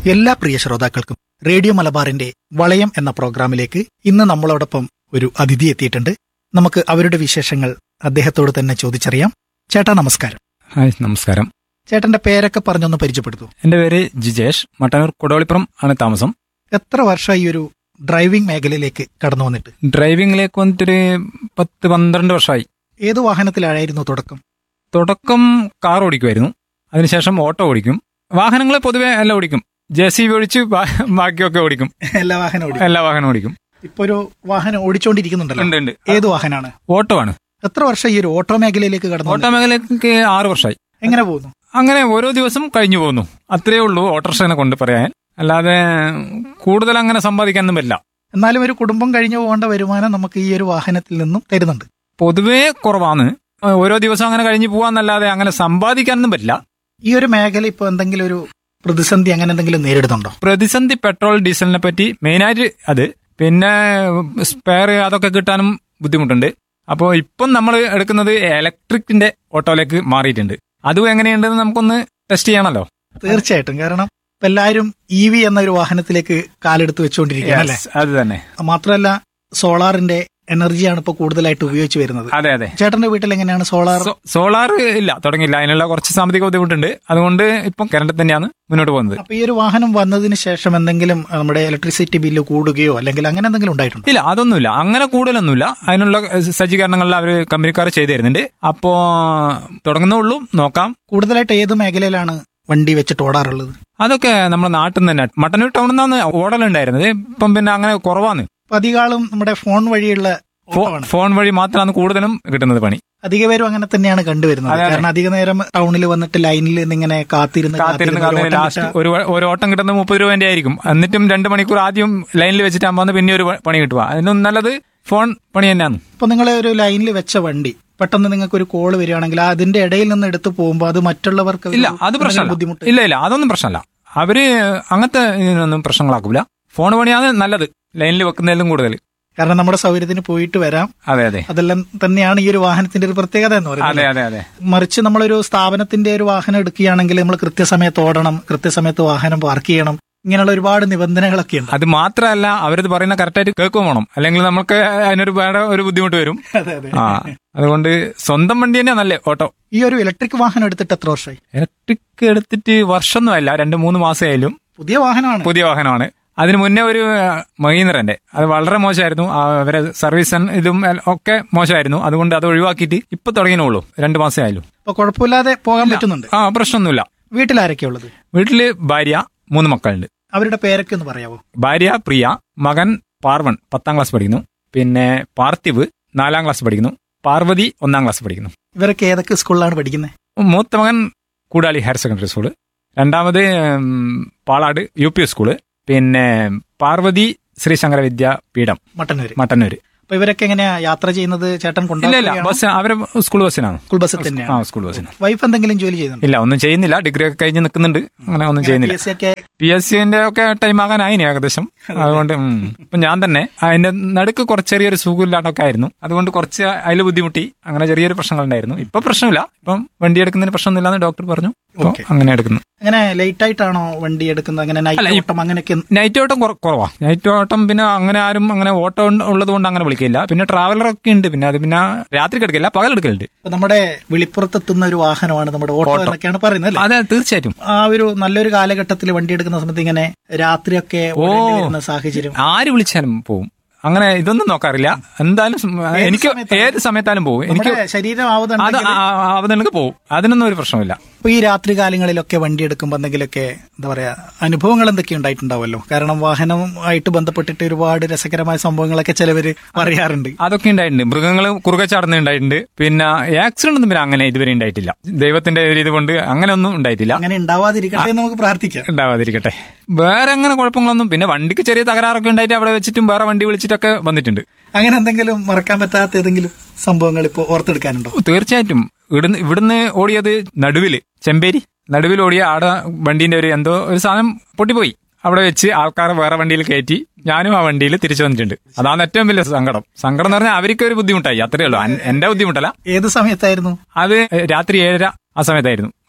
എല്ലാ പ്രിയ ശ്രോതാക്കൾക്കും റേഡിയോ മലബാറിന്റെ വളയം എന്ന പ്രോഗ്രാമിലേക്ക് ഇന്ന് നമ്മളോടൊപ്പം ഒരു അതിഥി എത്തിയിട്ടുണ്ട് നമുക്ക് അവരുടെ വിശേഷങ്ങൾ അദ്ദേഹത്തോട് തന്നെ ചോദിച്ചറിയാം ചേട്ടാ നമസ്കാരം ഹായ് നമസ്കാരം ചേട്ടന്റെ പേരൊക്കെ പറഞ്ഞൊന്ന് പരിചയപ്പെടുത്തു എന്റെ പേര് ജിജേഷ് മട്ടന്നൂർ കുടവളിപ്പുറം ആണ് താമസം എത്ര വർഷമായി ഈ ഒരു ഡ്രൈവിംഗ് മേഖലയിലേക്ക് കടന്നു വന്നിട്ട് ഡ്രൈവിംഗിലേക്ക് വന്നിട്ടൊരു പത്ത് പന്ത്രണ്ട് വർഷമായി ഏത് വാഹനത്തിലായിരുന്നു തുടക്കം തുടക്കം കാർ ഓടിക്കുമായിരുന്നു അതിനുശേഷം ഓട്ടോ ഓടിക്കും വാഹനങ്ങൾ പൊതുവെ എല്ലാം ഓടിക്കും ജെ സി ബി ഒഴിച്ച് ബാ- ബാക്കിയൊക്കെ ഓടിക്കും എല്ലാ വാഹനം ഓടിക്കും എല്ലാ വാഹനം ഓടിക്കും ഇപ്പൊ ഒരു വാഹനം ഓടിച്ചോണ്ടിരിക്കുന്നുണ്ടല്ലോ ഉണ്ട് ഉണ്ട് ഏത് വാഹനമാണ് ഓട്ടോ ആണ് എത്ര വർഷം ഈ ഒരു ഓട്ടോ മേഖലയിലേക്ക് കടന്നു ഓട്ടോ വന്നിട്ട്? മേഖലയ്ക്ക് ആറ് വർഷമായി എങ്ങനെ പോകുന്നു അങ്ങനെ ഓരോ ദിവസം കഴിഞ്ഞു പോകുന്നു അത്രേ ഉള്ളൂ ഓട്ടോറിക്ഷനെ കൊണ്ട് പറയാൻ അല്ലാതെ കൂടുതൽ അങ്ങനെ സമ്പാദിക്കാനൊന്നും പറ്റില്ല എന്നാലും ഒരു കുടുംബം കഴിഞ്ഞു പോകേണ്ട വരുമാനം നമുക്ക് ഈ ഒരു വാഹനത്തിൽ നിന്നും തരുന്നുണ്ട് പൊതുവേ കുറവാണ് ഓരോ ദിവസം അങ്ങനെ കഴിഞ്ഞു പോവാന്നല്ലാതെ അങ്ങനെ സമ്പാദിക്കാനൊന്നും പറ്റില്ല ഈ ഒരു മേഖല ഇപ്പൊ എന്തെങ്കിലും ഒരു പ്രതിസന്ധി അങ്ങനെ എന്തെങ്കിലും നേരിടുന്നുണ്ടോ പ്രതിസന്ധി പെട്രോൾ ഡീസലിനെ പറ്റി മെയിനായിട്ട് അത് പിന്നെ സ്പെയർ അതൊക്കെ കിട്ടാനും ബുദ്ധിമുട്ടുണ്ട് അപ്പോൾ ഇപ്പം നമ്മൾ എടുക്കുന്നത് ഇലക്ട്രിക്കിന്റെ ഓട്ടോയിലേക്ക് മാറിയിട്ടുണ്ട് അതും എങ്ങനെയുണ്ടെന്ന് നമുക്കൊന്ന് ടെസ്റ്റ് ചെയ്യണമല്ലോ തീർച്ചയായിട്ടും കാരണം ഇപ്പൊ എല്ലാവരും ഇ വി എന്ന ഒരു വാഹനത്തിലേക്ക് കാലെടുത്ത് വെച്ചുകൊണ്ടിരിക്കുകയാണ് അല്ലെ Yes, അത് തന്നെ മാത്രമല്ല സോളാറിന്റെ എനർജിയാണ് ഇപ്പൊ കൂടുതലായിട്ട് ഉപയോഗിച്ച് വരുന്നത് അതെ അതെ ചേട്ടന്റെ വീട്ടിൽ എങ്ങനെയാണ് സോളാർ സോ- സോളാർ ഇല്ല തുടങ്ങിയില്ല അതിനുള്ള കുറച്ച് സാമ്പത്തിക ബുദ്ധിമുട്ടുണ്ട് അതുകൊണ്ട് ഇപ്പം കറണ്ട് തന്നെയാണ് മുന്നോട്ട് പോകുന്നത് അപ്പൊ ഈ ഒരു വാഹനം വന്നതിന് ശേഷം എന്തെങ്കിലും അഹ്, നമ്മുടെ ഇലക്ട്രിസിറ്റി ബില്ല് കൂടുകയോ അല്ലെങ്കിൽ അങ്ങനെ എന്തെങ്കിലും ഉണ്ടായിട്ടുണ്ടോ ഇല്ല അതൊന്നുമില്ല അങ്ങനെ കൂടുതലൊന്നുമില്ല അതിനുള്ള ഏഹ്, സജ്ജീകരണങ്ങൾ അവർ കമ്പനിക്കാർ ചെയ്തു തരുന്നുണ്ട് അപ്പോ തുടങ്ങുന്നുള്ളൂ നോക്കാം കൂടുതലായിട്ട് ഏത് മേഖലയിലാണ് വണ്ടി വെച്ചിട്ട് ഓടാറുള്ളത് അതൊക്കെ നമ്മുടെ നാട്ടിൽ നിന്ന് തന്നെ മട്ടന്നൂർ ടൗണിൽ നിന്നാണ് ഓടലുണ്ടായിരുന്നത് ഇപ്പം പിന്നെ അങ്ങനെ കുറവാണ് അപ്പൊ അധികാളും നമ്മുടെ ഫോൺ വഴിയുള്ള ഫോ- ഓട്ടമാണ് ഫോൺ വഴി മാത്രമാണ് കൂടുതലും കിട്ടുന്നത് പണി അധിക പേരും അങ്ങനെ തന്നെയാണ് കണ്ടുവരുന്നത് അതെ, അതെ. കാരണം അധിക നേരം ടൗണിൽ വന്നിട്ട് ലൈനിൽ ഇങ്ങനെ കാത്തിരുന്ന് കാത്തിരുന്ന് കാത്തിരുന്ന് ഒരു കാത്തിരുന്ന് ഓട്ടം ലാസ്റ്റ് കിട്ടാ- ഒരു വ- ഒരു ഓട്ടം കിട്ടുന്നത് മുപ്പത് രൂപന്റെ ആയിരിക്കും എന്നിട്ടും രണ്ട് മണിക്കൂർ ആദ്യം ലൈനിൽ വെച്ചിട്ടാകുമ്പോൾ പിന്നെ ഒരു പ- പണി കിട്ടുക അതിനും നല്ലത് ഫോൺ പണി തന്നെയാണ് ഇപ്പൊ നിങ്ങൾ ഒരു ലൈനിൽ വെച്ച വണ്ടി പെട്ടെന്ന് നിങ്ങൾക്ക് ഒരു കോള് വരികയാണെങ്കിൽ അതിന്റെ ഇടയിൽ നിന്ന് എടുത്ത് പോകുമ്പോൾ അത് മറ്റുള്ളവർക്ക് ഒരു ഇല്ല അത് എന്തെങ്കിലും പ്രശ്നമല്ല ബുദ്ധിമുട്ട് ഇല്ല ഇല്ല അതൊന്നും പ്രശ്നമല്ല അവര് അങ്ങനത്തെ ഇതിനൊന്നും പ്രശ്നങ്ങളാക്കൂല ഫോൺ പണിയാണ് നല്ലത് ലൈനിൽ വെക്കുന്നതിലും കൂടുതൽ കാരണം നമ്മുടെ സൗകര്യത്തിന് പോയിട്ട് വരാം അതെ അതെ അതെല്ലാം തന്നെയാണ് ഈ ഒരു വാഹനത്തിന്റെ ഒരു പ്രത്യേകത എന്ന് അതെ പറയുന്നത് അതെ അതെ മറിച്ച് നമ്മളൊരു സ്ഥാപനത്തിന്റെ ഒരു വാഹനം എടുക്കുകയാണെങ്കിൽ നമ്മൾ കൃത്യസമയത്ത് ഓടണം കൃത്യസമയത്ത് വാഹനം പാർക്ക് ചെയ്യണം ഇങ്ങനെയുള്ള ഒരുപാട് നിബന്ധനകളൊക്കെ ഉണ്ട് അത് മാത്രമല്ല അവരത് പറയുന്ന കറക്റ്റായിട്ട് കേൾക്കുകയും വേണം അല്ലെങ്കിൽ നമുക്ക് അതിനൊരു വേറെ ഒരു ബുദ്ധിമുട്ട് വരും അതെ അതെ ആ അതുകൊണ്ട് സ്വന്തം വണ്ടി തന്നെയാ നല്ല ഓട്ടോ ഈ ഒരു ഇലക്ട്രിക് വാഹനം എടുത്തിട്ട് എത്ര വർഷമായി ഇലക്ട്രിക് എടുത്തിട്ട് വർഷമൊന്നുമല്ല രണ്ട് മൂന്ന് മാസമായാലും പുതിയ വാഹനമാണ് പുതിയ വാഹനമാണ് അതിന് മുന്നേ ഒരു മഹീന്ദ്രന്റെ അത് വളരെ മോശമായിരുന്നു ആ, അവരെ സർവീസ് ഇതും എൽ- ഒക്കെ മോശമായിരുന്നു അതുകൊണ്ട് അത് ഒഴിവാക്കിയിട്ട് ഇപ്പൊ തുടങ്ങിയുള്ളൂ രണ്ട് മാസമേ ആയാലും അപ്പൊ കുഴപ്പമില്ലാതെ പോകാൻ പറ്റുന്നുണ്ട് ആ പ്രശ്നമൊന്നുമില്ല വീട്ടിൽ ആരൊക്കെയാ ഉള്ളത് വീട്ടില് ഭാര്യ മൂന്ന് മക്കളുണ്ട് അവരുടെ പേരൊക്കെ ഒന്ന് പറയാവോ ഭാര്യ പ്രിയ മകൻ പാർവൺ പത്താം ക്ലാസ് പഠിക്കുന്നു പിന്നെ പാർത്ഥിവ് നാലാം ക്ലാസ് പഠിക്കുന്നു പാർവതി ഒന്നാം ക്ലാസ് പഠിക്കുന്നു ഇവരൊക്കെ ഏതൊക്കെ സ്കൂളിലാണ് പഠിക്കുന്നത് മൂത്ത മകൻ കൂടാളി ഹയർ സെക്കൻഡറി സ്കൂള് രണ്ടാമത് ഉം, പാളാട് യു പി സ്കൂള് പിന്നെ പാർവതി ശ്രീശങ്കര വിദ്യാപീഠം മട്ടന്നൂര് മട്ടന്നൂര് അപ്പൊ ഇവരൊക്കെ എങ്ങനെയാ യാത്ര ചെയ്യുന്നത് ചേട്ടൻ ഇല്ല ഇല്ല കൊണ്ടുപോകുകയാണോ? ബസ് അവരെ സ്കൂൾ ബസ്സിനാണ് സ്കൂൾ ബസ്സിൽ ആ തന്നെയാണ് സ്കൂൾ ബസ്സിന് വൈഫ് എന്തെങ്കിലും ജോലി ചെയ്യുന്നുണ്ട് ഇല്ല ഒന്നും ചെയ്യുന്നില്ല ഡിഗ്രി ഒക്കെ കഴിഞ്ഞ് നിൽക്കുന്നുണ്ട് അങ്ങനെ ഒന്നും ചെയ്യുന്നില്ല PSC ഒക്കെ പി എസ് സിന്റെ ഒക്കെ ടൈം ആകാനായിനി ഏകദേശം അതുകൊണ്ട് ഉം. ഇപ്പൊ ഞാൻ തന്നെ അതിന്റെ നടുക്ക് കുറച്ച് ചെറിയൊരു സുഖമില്ലാണ്ടൊക്കെ ആയിരുന്നു അതുകൊണ്ട് കുറച്ച് അതിൽ ബുദ്ധിമുട്ടി അങ്ങനെ ചെറിയൊരു പ്രശ്നങ്ങൾ ഉണ്ടായിരുന്നു ഇപ്പൊ പ്രശ്നമില്ല ഇപ്പം വണ്ടി എടുക്കുന്നതിന് പ്രശ്നമൊന്നുമില്ലാന്ന് ഡോക്ടർ പറഞ്ഞു ഇപ്പൊ Okay. അങ്ങനെ എടുക്കുന്നു അങ്ങനെ ലേറ്റ് ആയിട്ടാണോ വണ്ടി എടുക്കുന്നത് അങ്ങനെ അല്ല, നൈറ്റ് ഈ- ഓട്ടം അങ്ങനെയൊക്കെ നൈറ്റ് ഓട്ടം കുറ- കുറവാ നൈറ്റ് ഓട്ടം പിന്നെ അങ്ങനെ ആരും അങ്ങനെ ഓട്ടം ഉണ്ട്- ഉള്ളത് കൊണ്ട് അങ്ങനെ വിളിക്കില്ല പിന്നെ ട്രാവലർ ഒക്കെ ഉണ്ട് പിന്നെ അത് പിന്നെ രാത്രി എടുക്കില്ല പകൽ എടുക്കലുണ്ട് ഇപ്പൊ നമ്മുടെ വിളിപ്പുറത്തെത്തുന്ന ഒരു വാഹനമാണ് നമ്മുടെ ഓട്ടോ ഓട്ടോ. എന്നൊക്കെയാണ് പറയുന്നത് അല്ലേ? അതെ തീർച്ചയായിട്ടും ആ ഒരു നല്ലൊരു കാലഘട്ടത്തിൽ വണ്ടി എടുക്കുന്ന സമയത്ത് ഇങ്ങനെ രാത്രിയൊക്കെ ഓടേണ്ടി വരുന്ന സാഹചര്യം ആര് വിളിച്ചാലും പോവും അങ്ങനെ ഇതൊന്നും നോക്കാറില്ല എന്തായാലും സം- എനിക്ക് സമയത്തായാലും? ഏത് സമയത്താലും പോവും എനിക്ക് നമ്മുടെ ശരീരം അത് ആവുന്നുണ്ടെങ്കിൽ ആവുന്നുണ്ടെങ്കിൽ പോവും അതിനൊന്നും ഒരു പ്രശ്നമില്ല ഇപ്പൊ ഈ രാത്രി കാലങ്ങളിലൊക്കെ വണ്ടി എടുക്കുമ്പോൾ എന്തെങ്കിലുമൊക്കെ എന്താ പറയാ അനുഭവങ്ങൾ എന്തൊക്കെ ഉണ്ടായിട്ടുണ്ടാവുമല്ലോ കാരണം വാഹനവുമായിട്ട് ബന്ധപ്പെട്ടിട്ട് ഒരുപാട് രസകരമായ സംഭവങ്ങളൊക്കെ ചിലവര് പറയാറുണ്ട് അതൊക്കെ ഉണ്ടായിട്ടുണ്ട് മൃഗങ്ങൾ കുറുകെ ചാടുന്നുണ്ടായിട്ടുണ്ട് പിന്നെ ആക്സിഡന്റ് ഒന്നും പിന്നെ അങ്ങനെ ഇതുവരെ ഉണ്ടായിട്ടില്ല ദൈവത്തിന്റെ ഒരു ഇത് കൊണ്ട് അങ്ങനെ ഒന്നും ഉണ്ടായിട്ടില്ല അങ്ങനെ ഉണ്ടാവാതിരിക്കട്ടെ എന്ന് നമുക്ക് പ്രാർത്ഥിക്കാം ഉണ്ടാവാതിരിക്കട്ടെ വേറെ അങ്ങനെ കുഴപ്പങ്ങളൊന്നും പിന്നെ വണ്ടിക്ക് ചെറിയ തകരാറൊക്കെ ഉണ്ടായിട്ട് അവിടെ വെച്ചിട്ടും വേറെ വണ്ടി വിളിച്ചിട്ടൊക്കെ വന്നിട്ടുണ്ട് അങ്ങനെ എന്തെങ്കിലും മറക്കാൻ പറ്റാത്ത ഏതെങ്കിലും സംഭവങ്ങൾ ഇപ്പോൾ ഓർത്തെടുക്കാനുണ്ടോ തീർച്ചയായിട്ടും ഇവിടുന്ന് ഇവിടുന്ന് ഓടിയത് നടുവില് ചെമ്പേരി നടുവിൽ ഓടിയ ആടെ വണ്ടീന്റെ ഒരു എന്തോ ഒരു സാധനം പൊട്ടിപ്പോയി അവിടെ വെച്ച് ആൾക്കാരെ വേറെ വണ്ടിയിൽ കയറ്റി ഞാനും ആ വണ്ടിയിൽ തിരിച്ചു വന്നിട്ടുണ്ട് അതാണ് ഏറ്റവും വലിയ സങ്കടം സങ്കടം എന്ന് പറഞ്ഞാൽ അവർക്ക് ഒരു ബുദ്ധിമുട്ടായി അത്രേ ഉള്ളൂ അൻ- എന്റെ ബുദ്ധിമുട്ടല്ല ഏത് സമയത്തായിരുന്നു അത് രാത്രി ഏഴര ആ സമയത്തായിരുന്നു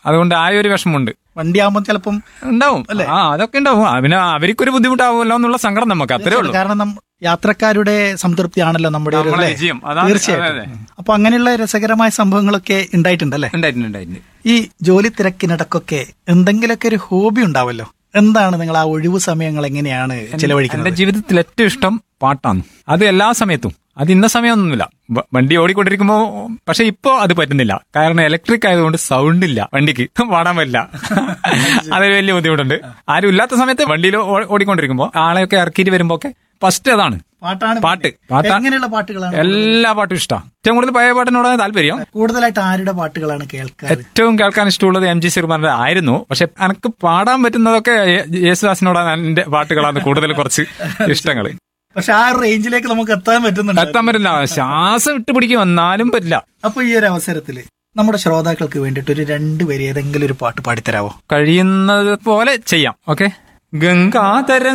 അതുകൊണ്ട് ആ ഒരു വിഷമമുണ്ട് വണ്ടി ആകുമ്പോൾ ചിലപ്പം ഉണ്ടാവും ആ അതൊക്കെ ഉണ്ടാവും ആ, പിന്നെ അവർക്കൊരു ബുദ്ധിമുട്ടാവുമല്ലോ എന്നുള്ള സങ്കടം നമുക്ക് അത്രേ ഉള്ളൂ കാരണം നം- യാത്രക്കാരുടെ സംതൃപ്തിയാണല്ലോ നമ്മുടെ ഒരു നമ്മളെ അല്ലേ? വിജയം. അതാണ് തീർച്ചയായിട്ടും അതെ, അപ്പൊ അങ്ങനെയുള്ള രസകരമായ സംഭവങ്ങളൊക്കെ ഉണ്ടായിട്ടുണ്ടല്ലേ ഉണ്ടായിട്ടുണ്ട് ഉണ്ടായിട്ടുണ്ട് ഈ ജോലി തിരക്കിനിടക്കൊക്കെ എന്തെങ്കിലുമൊക്കെ ഒരു ഹോബി ഉണ്ടാവല്ലോ എന്താണ് നിങ്ങൾ ആ ഒഴിവു സമയങ്ങൾ എങ്ങനെയാണ് ചെലവഴിക്കുന്നത് എന്റെ ജീവിതത്തിൽ ഏറ്റവും ഇഷ്ടം പാട്ടാണ് അത് എല്ലാ സമയത്തും അത് ഇന്ന സമയമൊന്നുമില്ല വ- വണ്ടി ഓടിക്കൊണ്ടിരിക്കുമ്പോ പക്ഷെ ഇപ്പോ അത് പറ്റുന്നില്ല കാരണം ഇലക്ട്രിക് ആയതുകൊണ്ട് സൗണ്ട് ഇല്ല വണ്ടിക്ക് പാടാൻ പറ്റില്ല അതൊരു വലിയ ബുദ്ധിമുട്ടുണ്ട് ആരും ഇല്ലാത്ത സമയത്ത് വണ്ടിയിൽ ഓ- ഓടിക്കൊണ്ടിരിക്കുമ്പോ ആളെയൊക്കെ ഇറക്കിയിട്ട് വരുമ്പോ ഒക്കെ ഫസ്റ്റ് അതാണ് പാട്ടാണ് പാട്ട് പാട്ടാ എങ്ങനെയുള്ള പാട്ടുകളാണ് എല്ലാ പാട്ടും ഇഷ്ടമാണ് ഏറ്റവും കൂടുതൽ പഴയ പാട്ടിനോടാണ് താല്പര്യം കൂടുതലായിട്ട് ആരുടെ പാട്ടുകളാണ് കേൾക്കാൻ ഏറ്റവും കേൾക്കാൻ ഇഷ്ടമുള്ളത് എം ജി ശ്രീകുമാറിന്റെ ആയിരുന്നു പക്ഷെ എനിക്ക് പാടാൻ പറ്റുന്നതൊക്കെ യേ- യേശുദാസിനോടാണ് എന്റെ പാട്ടുകളാണ് കൂടുതൽ കുറച്ച് ഇഷ്ടങ്ങൾ പക്ഷെ ആ റേഞ്ചിലേക്ക് നമുക്ക് എത്താൻ പറ്റുന്നുണ്ട് എത്താൻ പറ്റില്ല ശ്വാസം ഇട്ട് പിടിക്കും എന്നാലും പറ്റില്ല അപ്പൊ ഈ ഒരു അവസരത്തില് നമ്മുടെ ശ്രോതാക്കൾക്ക് വേണ്ടിയിട്ട് ഒരു രണ്ട് വരി ഏതെങ്കിലും ഒരു പാട്ട് പാടിത്തരാവോ കഴിയുന്നത് പോലെ ചെയ്യാം ഓക്കെ ഗംഗാധര